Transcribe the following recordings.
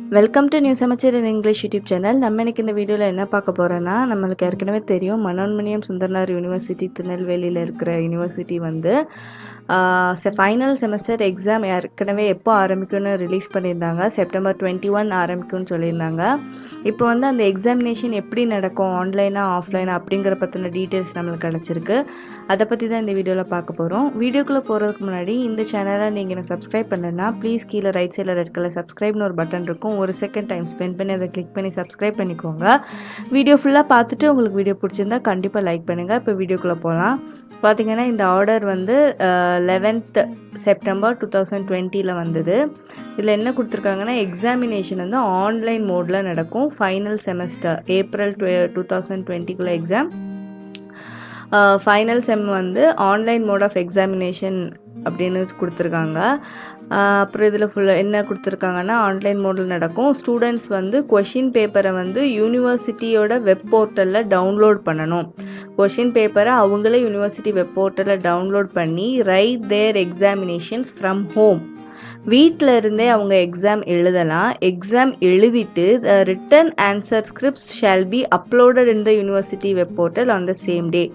welcome to news அமைச்சர் in English YouTube channel நம்ம இன்னைக்கு இந்த வீடியோவில் என்ன பார்க்க போகிறோன்னா நம்மளுக்கு ஏற்கனவே தெரியும் மனோன்மணியம் சுந்தரனார் யூனிவர்சிட்டி திருநெல்வேலியில் இருக்கிற யூனிவர்சிட்டி வந்து ஃபைனல் செமஸ்டர் எக்ஸாம் ஏற்கனவே எப்போ ஆரம்பிக்கும்னு ரிலீஸ் பண்ணியிருந்தாங்க செப்டம்பர் டுவெண்ட்டி ஒன் ஆரம்பிக்கும்னு சொல்லியிருந்தாங்க இப்போ வந்து அந்த எக்ஸாமினேஷன் எப்படி நடக்கும் ஆன்லைனா ஆஃப்லைனா அப்படிங்கிற பற்றின டீட்டெயில்ஸ் நம்மளுக்கு கிடச்சிருக்கு அதை பற்றி தான் இந்த வீடியோவில் பார்க்க போகிறோம் வீடியோக்குள்ளே போகிறதுக்கு முன்னாடி இந்த சேனலை நீங்கள் எனக்கு சப்ஸ்கிரைப் பண்ணலன்னா ப்ளீஸ் கீழே ரைட் சைடில் ரெட் கலர் சப்ஸ்கிரைப்னு ஒரு பட்டன் இருக்கும் ஒரு செகண்ட் டைம் ஸ்பெண்ட் பண்ணி அதை கிளிக் பண்ணி சப்ஸ்கிரைப் பண்ணிக்கோங்க வீடியோ ஃபுல்லாக பார்த்துட்டு உங்களுக்கு வீடியோ பிடிச்சிருந்தா கண்டிப்பாக லைக் பண்ணுங்கள் இப்போ வீடியோக்குள்ளே போகலாம் பார்த்தீங்கன்னா இந்த ஆர்டர் வந்து லெவன்த் செப்டம்பர் டூ தௌசண்ட் டுவெண்ட்டியில் வந்தது இதில் என்ன கொடுத்துருக்காங்கன்னா எக்ஸாமினேஷன் வந்து ஆன்லைன் மோடில் நடக்கும் final semester April two thousand டுவெண்ட்டிக்குள்ளே எக்ஸாம் ஃபைனல் செம் வந்து ஆன்லைன் மோட் ஆஃப் எக்ஸாமினேஷன் அப்படின்னு கொடுத்துருக்காங்க அப்புறம் இதில் ஃபுல்லாக என்ன கொடுத்துருக்காங்கன்னா ஆன்லைன் மோடில் நடக்கும் ஸ்டூடெண்ட்ஸ் வந்து கொஷின் பேப்பரை வந்து யூனிவர்சிட்டியோட வெப் போர்ட்டலில் டவுன்லோட் பண்ணணும் கொஷின் பேப்பரை அவங்களே யூனிவர்சிட்டி வெப் போர்ட்டலில் டவுன்லோட் பண்ணி right there examinations from home வீட்டில் இருந்தே அவங்க எக்ஸாம் எழுதலாம் எக்ஸாம் எழுதிட்டு the written answer scripts shall be uploaded in the university web portal on the same day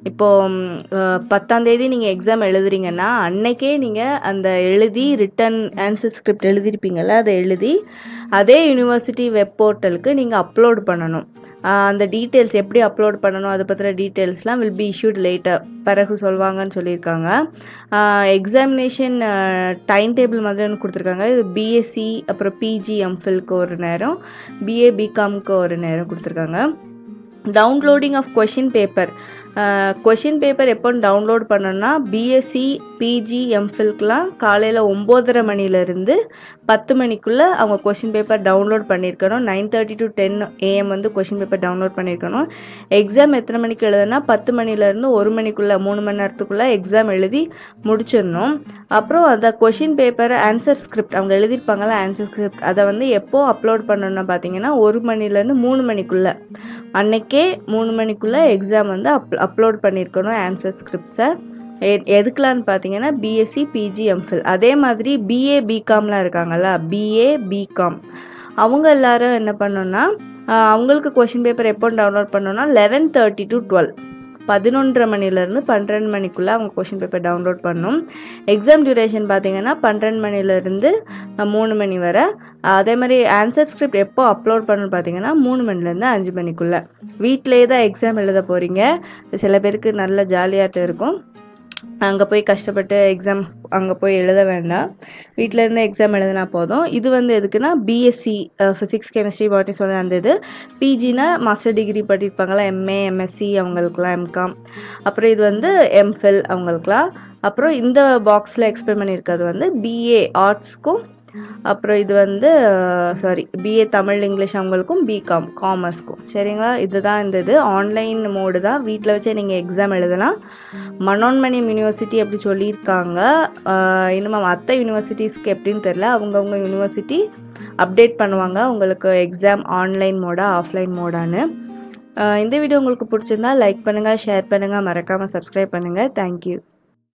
இப்போது பத்தாம் தேதி நீங்கள் எக்ஸாம் எழுதுறீங்கன்னா அன்னைக்கே நீங்கள் அந்த எழுதி ரிட்டன் ஆன்சர் ஸ்கிரிப்ட் எழுதிருப்பீங்கள்ல அதை எழுதி அதே யூனிவர்சிட்டி வெப் போர்ட்டலுக்கு நீங்கள் அப்லோட் பண்ணணும் அந்த டீட்டெயில்ஸ் எப்படி அப்லோட் பண்ணணும் அதை பற்றின டீட்டெயில்ஸ்லாம் வில் பி இஷ்யூட் லேட்டர் பிறகு சொல்வாங்கன்னு சொல்லியிருக்காங்க எக்ஸாமினேஷன் டைம் டேபிள் மாதிரி ஒன்று கொடுத்துருக்காங்க இது பிஎஸ்சி அப்புறம் பிஜி எம்ஃபில்க்கு ஒரு நேரம் பிஏ பிகாம்க்கு ஒரு நேரம் கொடுத்துருக்காங்க downloading of question paper question paper எப்போ டவுன்லோட் பண்ணோன்னா பிஎஸ்சி பிஜி எம்ஃபில்க்கெலாம் காலையில் ஒம்போதரை மணிலேருந்து பத்து மணிக்குள்ளே அவங்க கொஷின் பேப்பர் டவுன்லோட் பண்ணியிருக்கணும் nine thirty to ten AM வந்து கொஷின் பேப்பர் டவுன்லோட் பண்ணியிருக்கணும் எக்ஸாம் எத்தனை மணிக்கு எழுதுனா பத்து மணிலேருந்து ஒரு மணிக்குள்ளே மூணு மணி நேரத்துக்குள்ளே எக்ஸாம் எழுதி முடிச்சிடணும் அப்புறம் அந்த கொஷின் பேப்பரை ஆன்சர் ஸ்கிரிப்ட் அவங்க எழுதியிருப்பாங்கள்ல ஆன்சர் ஸ்கிரிப்ட் அதை வந்து எப்போ அப்லோட் பண்ணணும்னு பார்த்தீங்கன்னா ஒரு மணிலேருந்து மூணு மணிக்குள்ளே அன்னைக்கே மூணு மணிக்குள்ளே எக்ஸாம் வந்து அப் அப்லோட் பண்ணியிருக்கணும் ஆன்சர் ஸ்கிரிப்ட்ஸை எதுக்கலான்னு பார்த்தீங்கன்னா பிஎஸ்சி பிஜி எம்ஃபில் அதே மாதிரி பிஏ பிகாம்லாம் இருக்காங்கல்ல பிஏ பிகாம் அவங்க எல்லாரும் என்ன பண்ணோன்னா அவங்களுக்கு கொஷின் பேப்பர் எப்போ டவுன்லோட் பண்ணோன்னா லெவன் தேர்ட்டி டு டுவெல் பதினொன்றரை மணிலேருந்து பன்னிரெண்டு மணிக்குள்ளே அவங்க கொஷின் பேப்பர் டவுன்லோட் பண்ணணும் எக்ஸாம் டியூரேஷன் பார்த்தீங்கன்னா பன்னிரெண்டு மணிலேருந்து மூணு மணி வரை அதே மாதிரி ஆன்சர் ஸ்கிரிப்ட் எப்போ அப்லோட் பண்ணணும்னு பார்த்தீங்கன்னா மூணு மணிலேருந்து அஞ்சு மணிக்குள்ளே வீட்டிலே தான் எக்ஸாம் எழுத போகிறீங்க சில பேருக்கு நல்ல ஜாலியாகிட்டு இருக்கும் அங்கே போய் கஷ்டப்பட்டு எக்ஸாம் அங்கே போய் எழுத வேண்டாம் வீட்டில் இருந்து எக்ஸாம் எழுதினா போதும் இது வந்து எதுக்குன்னா பிஎஸ்சி ஃபிசிக்ஸ் கெமிஸ்ட்ரி பாட்டி சொல்ல அந்த இது பிஜினா மாஸ்டர் டிகிரி படிப்பாங்களா எம்ஏ எம்எஸ்சி அவங்களுக்குலாம் எம்காம் அப்புறம் இது வந்து எம்ஃபில் அவங்களுக்குலாம் அப்புறம் இந்த பாக்ஸில் எக்ஸ்பிளைன் பண்ணியிருக்கிறது வந்து பிஏ ஆர்ட்ஸ்க்கும் அப்புறம் இது வந்து சாரி பிஏ தமிழ் இங்கிலீஷ் அவங்களுக்கும் பிகாம் காமர்ஸ்க்கும் சரிங்களா இதுதான் இந்த இது ஆன்லைன் மோடு தான் வீட்டில் வச்சே நீங்கள் எக்ஸாம் எழுதலாம் மனோன்மணியம் யூனிவர்சிட்டி அப்படி சொல்லியிருக்காங்க இன்னும் மற்ற யூனிவர்சிட்டிஸ்க்கு எப்படின்னு தெரில அவங்கவுங்க யூனிவர்சிட்டி அப்டேட் பண்ணுவாங்க உங்களுக்கு எக்ஸாம் ஆன்லைன் மோடா ஆஃப்லைன் மோடான்னு இந்த வீடியோ உங்களுக்கு பிடிச்சிருந்தா லைக் பண்ணுங்கள் ஷேர் பண்ணுங்கள் மறக்காமல் சப்ஸ்கிரைப் பண்ணுங்கள் தேங்க்யூ